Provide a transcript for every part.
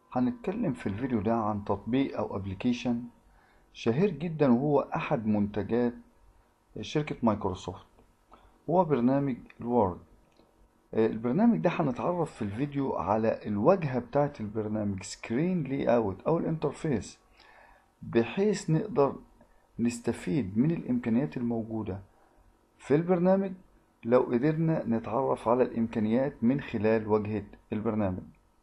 هنتكلم في الفيديو ده عن تطبيق أو ابلكيشن شهير جدا وهو أحد منتجات شركة مايكروسوفت هو برنامج الوورد البرنامج ده هنتعرف في الفيديو على الواجهة بتاعة البرنامج سكرين لي اوت أو الانترفيس بحيث نقدر نستفيد من الإمكانيات الموجودة في البرنامج لو قدرنا نتعرف على الإمكانيات من خلال واجهة البرنامج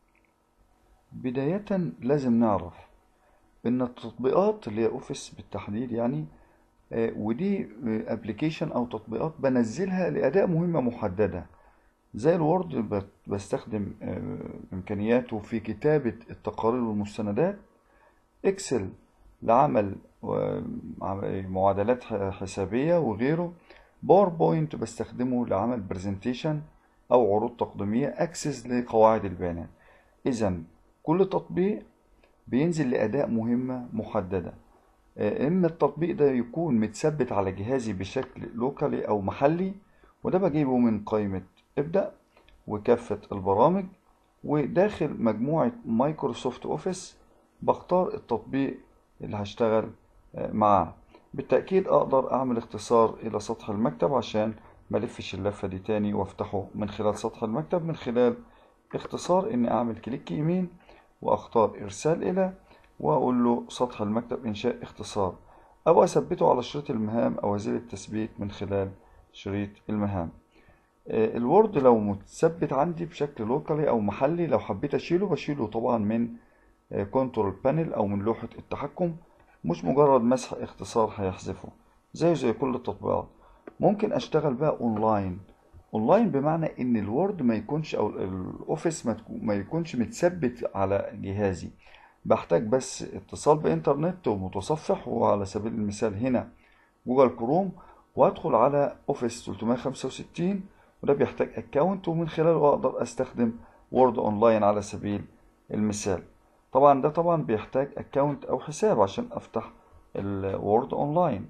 بداية لازم نعرف إن التطبيقات اللي هي أوفيس بالتحديد يعني آه، ودي ابلكيشن أو تطبيقات بنزلها لأداء مهمة محددة زي الوورد بت- بستخدم آه، إمكانياته في كتابة التقارير والمستندات إكسل لعمل آه، عم- معادلات ح- حسابية وغيره باوربوينت بستخدمه لعمل برزنتيشن أو عروض تقديمية أكسس لقواعد البيانات إذا كل تطبيق بينزل لأداء مهمة محددة آه، إما التطبيق ده يكون متثبت على جهازي بشكل لوكالي أو محلي وده بجيبه من قائمة ابدأ وكافة البرامج وداخل مجموعة مايكروسوفت أوفيس بختار التطبيق اللي هشتغل آه، معاه بالتأكيد أقدر أعمل اختصار إلى سطح المكتب عشان ملفش اللفة دي تاني وافتحه من خلال سطح المكتب من خلال اختصار إني أعمل كليك يمين وأختار إرسال إلى وأقول له سطح المكتب إنشاء اختصار أو أثبته على شريط المهام أو أزيل التثبيت من خلال شريط المهام آه، الوورد لو متثبت عندي بشكل لوكالي أو محلي لو حبيت أشيله بشيله طبعا من كنترول بانل أو من لوحة التحكم مش مجرد مسح اختصار هيحذفه زيه زي كل التطبيقات ممكن أشتغل بقى أونلاين أونلاين بمعنى إن الوورد ما يكونش أو الأوفيس ما تكو- ما يكونش متثبت على جهازي بحتاج بس اتصال بإنترنت ومتصفح وعلى سبيل المثال هنا جوجل كروم وادخل على اوفيس 365 وده بيحتاج اكونت ومن خلاله اقدر استخدم وورد اونلاين على سبيل المثال طبعا ده طبعا بيحتاج اكونت او حساب عشان افتح الوورد اونلاين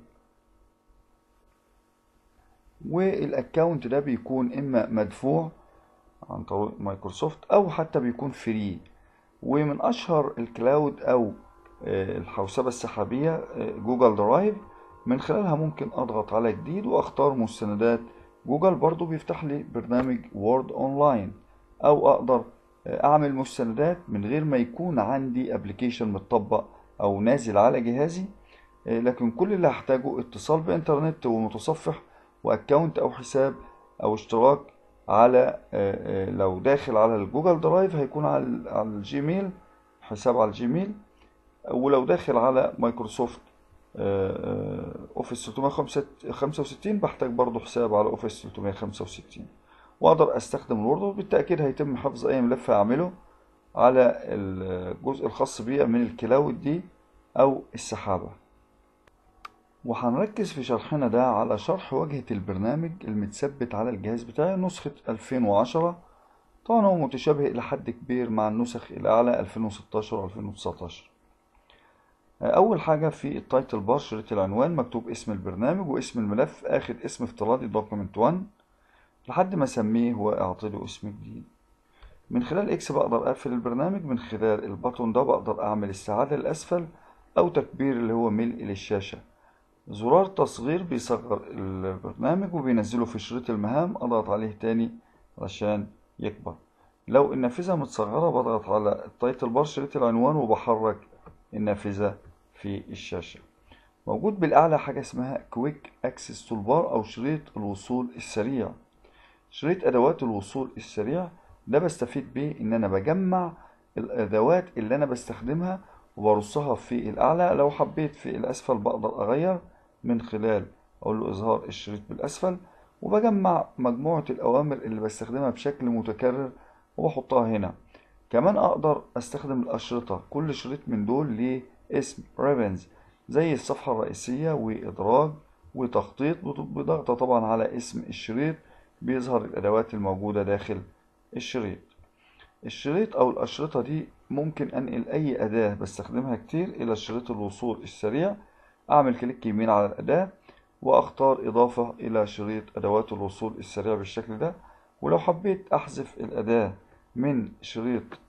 والاكونت ده بيكون اما مدفوع عن طريق مايكروسوفت او حتى بيكون فري ومن اشهر الكلاود او آه، الحوسبة السحابية آه، جوجل درايف من خلالها ممكن اضغط على جديد واختار مستندات جوجل برضو بيفتح لي برنامج وورد اونلاين او اقدر آه، اعمل مستندات من غير ما يكون عندي ابلكيشن متطبق او نازل على جهازي آه، لكن كل اللي هحتاجه اتصال بانترنت ومتصفح واكونت او حساب او اشتراك على آه، آه، لو داخل على الجوجل درايف هيكون على على الجيميل حساب على الجيميل ولو داخل على مايكروسوفت آه، آه، اوفيس 365 بحتاج برضو حساب على اوفيس 365 واقدر استخدم الوورد وبالتاكيد هيتم حفظ اي ملف اعمله على الجزء الخاص بيها من الكلاود دي او السحابه وهنركز في شرحنا ده على شرح واجهة البرنامج المتثبت على الجهاز بتاعي نسخة 2010 طبعا هو متشابه إلى حد كبير مع النسخ الأعلى 2016 و 2019 أول حاجة في التايتل بار شريط العنوان مكتوب اسم البرنامج واسم الملف آخد اسم افتراضي دوكيمنت 1 لحد ما أسميه وأعطي له اسم جديد من خلال اكس بقدر اقفل البرنامج من خلال البطن ده بقدر اعمل استعادة للاسفل او تكبير اللي هو ملء للشاشة زرار تصغير بيصغر البرنامج وبينزله في شريط المهام اضغط عليه تاني علشان يكبر لو النافذة متصغرة بضغط على التايتل بار شريط العنوان وبحرك النافذة في الشاشة موجود بالأعلى حاجة اسمها كويك اكسس تولبار أو شريط الوصول السريع شريط أدوات الوصول السريع ده بستفيد بيه إن أنا بجمع الأدوات اللي أنا بستخدمها وبرصها في الأعلى لو حبيت في الأسفل بقدر أغير من خلال أقول له إظهار الشريط بالأسفل وبجمع مجموعة الأوامر اللي بستخدمها بشكل متكرر وبحطها هنا كمان أقدر أستخدم الأشرطة كل شريط من دول ليه اسم ريبنز زي الصفحة الرئيسية وإدراج وتخطيط بضغطة طبعا على اسم الشريط بيظهر الأدوات الموجودة داخل الشريط الشريط أو الأشرطة دي ممكن أنقل أي أداة بستخدمها كتير إلى شريط الوصول السريع أعمل كليك يمين على الأداة وأختار إضافة إلى شريط أدوات الوصول السريع بالشكل ده ولو حبيت أحذف الأداة من شريط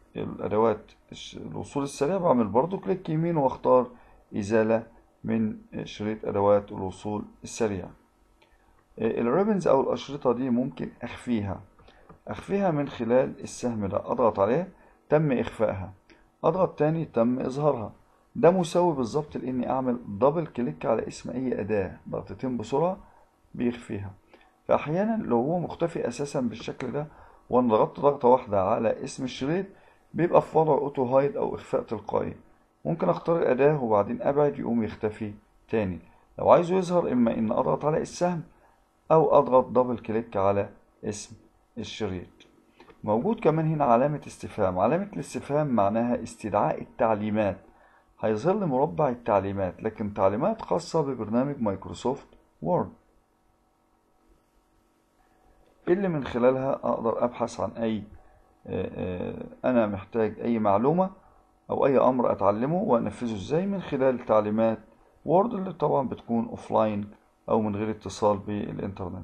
الأدوات الش- الوصول السريع بعمل برضو كليك يمين واختار إزالة من شريط أدوات الوصول السريع الريبنز أو الأشرطة دي ممكن أخفيها أخفيها من خلال السهم ده أضغط عليه تم إخفائها أضغط تاني تم إظهارها ده مساوي بالظبط لإني أعمل دبل كليك على اسم أي أداة ضغطتين بسرعة بيخفيها فأحيانا لو هو مختفي أساسا بالشكل ده وأنا ضغطت ضغطة واحدة على اسم الشريط بيبقى في وضع أوتو هايد أو إخفاء تلقائي ممكن أختار الأداة وبعدين أبعد يقوم يختفي تاني لو عايزه يظهر إما إن أضغط على السهم أو أضغط دبل كليك على اسم الشريط موجود كمان هنا علامة استفهام علامة الاستفهام معناها استدعاء التعليمات هيظهر لي مربع التعليمات لكن تعليمات خاصة ببرنامج مايكروسوفت وورد اللي من خلالها أقدر أبحث عن أي آه، آه، أنا محتاج أي معلومة أو أي أمر أتعلمه وأنفذه إزاي من خلال تعليمات وورد اللي طبعا بتكون أوفلاين أو من غير اتصال بالإنترنت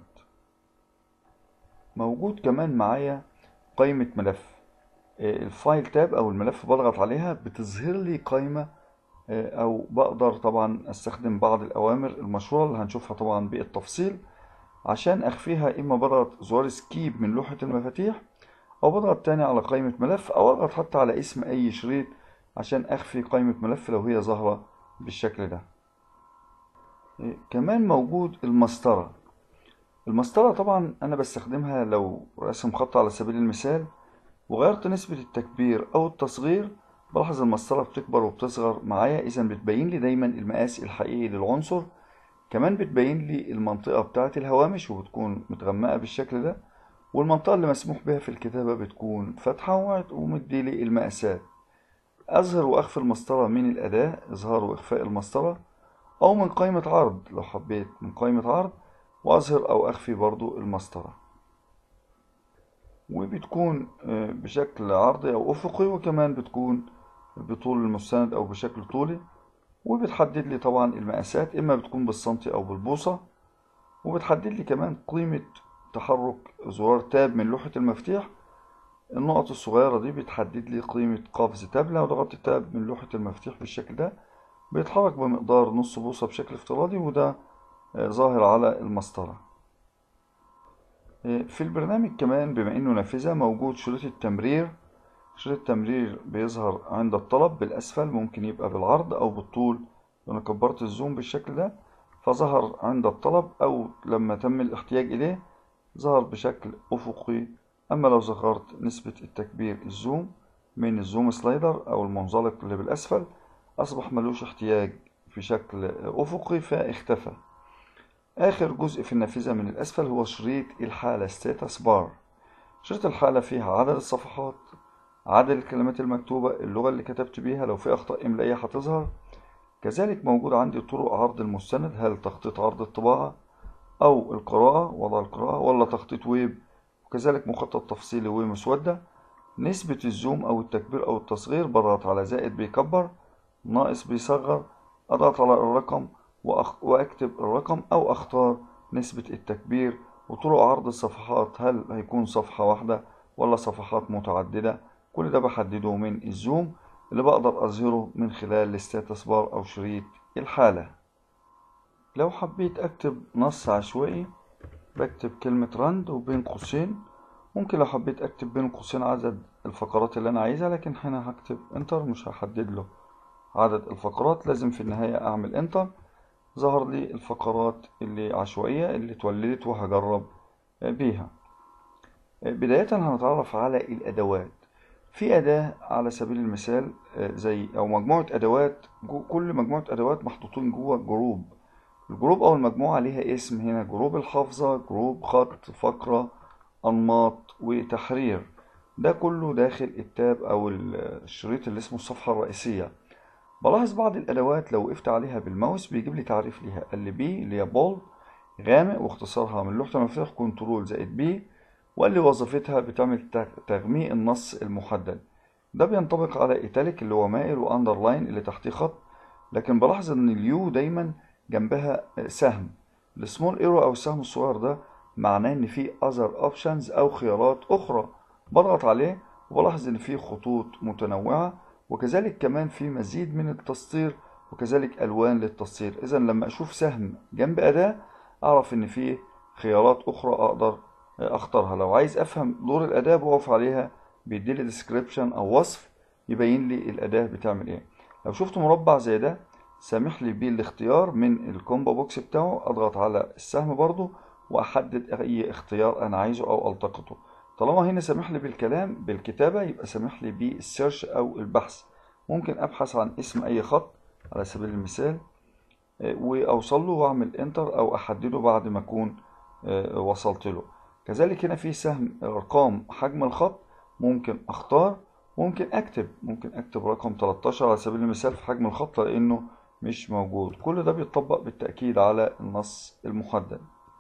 موجود كمان معايا قائمة ملف آه، الفايل تاب أو الملف بضغط عليها بتظهر لي قائمة آه، أو بقدر طبعا أستخدم بعض الأوامر المشهورة اللي هنشوفها طبعا بالتفصيل عشان أخفيها إما بضغط زرار سكيب من لوحة المفاتيح أو بضغط تاني على قائمة ملف أو أضغط حتى على اسم أي شريط عشان أخفي قائمة ملف لو هي ظاهرة بالشكل ده إيه، كمان موجود المسطرة المسطرة طبعا أنا بستخدمها لو رسم خط على سبيل المثال وغيرت نسبة التكبير أو التصغير بلاحظ المسطرة بتكبر وبتصغر معايا إذا بتبين لي دايما المقاس الحقيقي للعنصر كمان بتبين لي المنطقة بتاعة الهوامش وبتكون متغمقة بالشكل ده والمنطقة اللي مسموح بها في الكتابة بتكون فاتحة ومديلي المقاسات أظهر وأخفي المسطرة من الأداة إظهار وإخفاء المسطرة أو من قائمة عرض لو حبيت من قائمة عرض وأظهر أو أخفي برضو المسطرة وبتكون آه، بشكل عرضي أو أفقي وكمان بتكون بطول المستند أو بشكل طولي وبتحدد لي طبعا المقاسات إما بتكون بالسنتي أو بالبوصة وبتحدد لي كمان قيمة تحرك زرار تاب من لوحة المفاتيح النقط الصغيرة دي بتحدد لي قيمة قفز تاب لو ضغطت تاب من لوحة المفاتيح بالشكل ده بيتحرك بمقدار نص بوصة بشكل افتراضي وده آه، ظاهر على المسطرة آه، في البرنامج كمان بما انه نافذة موجود شريط التمرير شريط التمرير بيظهر عند الطلب بالأسفل ممكن يبقى بالعرض أو بالطول لو أنا كبرت الزوم بالشكل ده فظهر عند الطلب أو لما تم الاحتياج إليه ظهر بشكل أفقي أما لو ذكرت نسبة التكبير الزوم من الزوم سلايدر أو المنزلق اللي بالأسفل أصبح ملوش احتياج في شكل أفقي فاختفى آخر جزء في النافذة من الأسفل هو شريط الحالة ستاتس بار شريط الحالة فيها عدد الصفحات عدد الكلمات المكتوبة اللغة اللي كتبت بيها لو في أخطاء إملائية هتظهر كذلك موجود عندي طرق عرض المستند هل تخطيط عرض الطباعة أو القراءة وضع القراءة ولا تخطيط ويب وكذلك مخطط تفصيلي ومسودة نسبة الزوم أو التكبير أو التصغير بضغط على زائد بيكبر ناقص بيصغر أضغط على الرقم وأخ... وأكتب الرقم أو أختار نسبة التكبير وطرق عرض الصفحات هل هيكون صفحة واحدة ولا صفحات متعددة كل ده بحدده من الزوم اللي بقدر أظهره من خلال الستاتس بار أو شريط الحالة لو حبيت أكتب نص عشوائي بكتب كلمة رند وبين قوسين ممكن لو حبيت أكتب بين قوسين عدد الفقرات اللي أنا عايزها لكن هنا هكتب انتر مش هحدد له عدد الفقرات لازم في النهاية أعمل انتر ظهر لي الفقرات اللي عشوائية اللي اتولدت وهجرب بيها بداية هنتعرف على الأدوات في أداة على سبيل المثال زي أو مجموعة أدوات جو كل مجموعة أدوات محطوطين جوه جروب الجروب أو المجموعة ليها اسم هنا جروب الحافظة جروب خط فقرة أنماط وتحرير ده كله داخل التاب أو الشريط اللي اسمه الصفحة الرئيسية بلاحظ بعض الأدوات لو وقفت عليها بالماوس بيجيب لي تعريف ليها قال لي بي اللي هي بول غامق واختصارها من لوحة المفاتيح كنترول زائد بي وقال لي وظيفتها بتعمل تغميق النص المحدد ده بينطبق على ايتاليك اللي هو مائل واندرلاين اللي تحتيه خط لكن بلاحظ ان اليو دايما جنبها سهم السمول ايرو او السهم الصغير ده معناه ان في other options او خيارات اخرى بضغط عليه وبلاحظ ان في خطوط متنوعة وكذلك كمان في مزيد من التسطير وكذلك الوان للتسطير اذا لما اشوف سهم جنب اداة اعرف ان في خيارات اخرى اقدر اختارها لو عايز افهم دور الاداة بقف عليها بيديلي ديسكريبشن او وصف يبين لي الاداة بتعمل ايه لو شفت مربع زي ده سامح لي بيه الاختيار من الكومبو بوكس بتاعه اضغط على السهم برضو واحدد اي اختيار انا عايزه او التقطه طالما هنا سامح لي بالكلام بالكتابة يبقى سامح لي بالسيرش او البحث ممكن ابحث عن اسم اي خط على سبيل المثال واوصل له واعمل انتر او احدده بعد ما اكون وصلت له كذلك هنا في سهم ارقام حجم الخط ممكن اختار ممكن اكتب ممكن اكتب رقم 13 على سبيل المثال في حجم الخط لانه مش موجود كل ده بيتطبق بالتأكيد على النص المحدد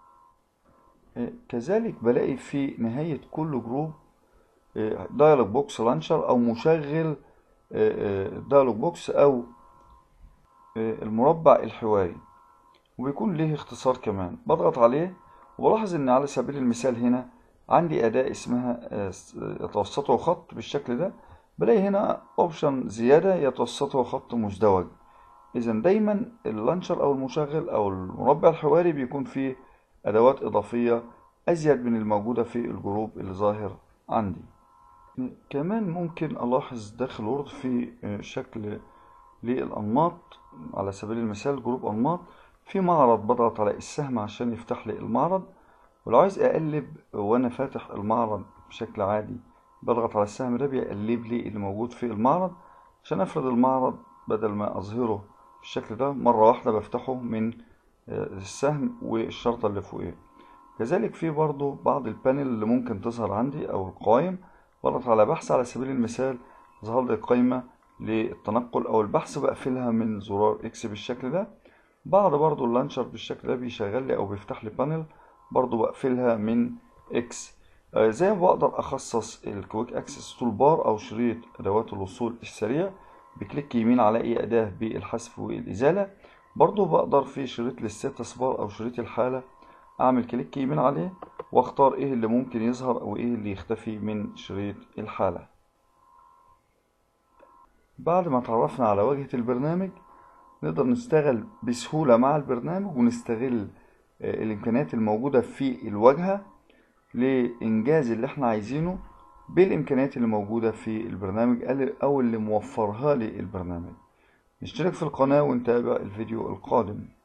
كذلك بلاقي في نهاية كل جروب دايلوج بوكس لانشر او مشغل دايلوج بوكس او المربع الحواري وبيكون ليه اختصار كمان بضغط عليه وبلاحظ ان على سبيل المثال هنا عندي اداة اسمها يتوسطه خط بالشكل ده بلاقي هنا اوبشن زيادة يتوسطه خط مزدوج اذا دايما اللانشر او المشغل او المربع الحواري بيكون فيه ادوات اضافية ازيد من الموجودة في الجروب اللي ظاهر عندي كمان ممكن الاحظ داخل وورد في شكل للانماط على سبيل المثال جروب انماط في معرض بضغط على السهم عشان يفتح لي المعرض ولو عايز اقلب وانا فاتح المعرض بشكل عادي بضغط على السهم ده بيقلب لي اللي موجود في المعرض عشان افرد المعرض بدل ما اظهره بالشكل ده مرة واحدة بفتحه من السهم والشرطة اللي فوقيه كذلك في برضو بعض البانل اللي ممكن تظهر عندي او القوائم بضغط على بحث على سبيل المثال ظهر لي قائمة للتنقل او البحث بقفلها من زرار اكس بالشكل ده بعض برضو اللانشر بالشكل ده بيشغل لي او بيفتح لي بانل برضو بقفلها من اكس آه زي ما بقدر اخصص الكويك اكسس تول بار او شريط ادوات الوصول السريع بكليك يمين على اي اداة بالحذف والازالة برضو بقدر في شريط الستاتس بار او شريط الحالة اعمل كليك يمين عليه واختار ايه اللي ممكن يظهر او ايه اللي يختفي من شريط الحالة بعد ما تعرفنا على واجهة البرنامج نقدر نشتغل بسهولة مع البرنامج ونستغل الإمكانيات الموجودة في الواجهة لإنجاز اللي احنا عايزينه بالإمكانيات اللي موجودة في البرنامج أو اللي موفرها لي البرنامج نشترك في القناة ونتابع الفيديو القادم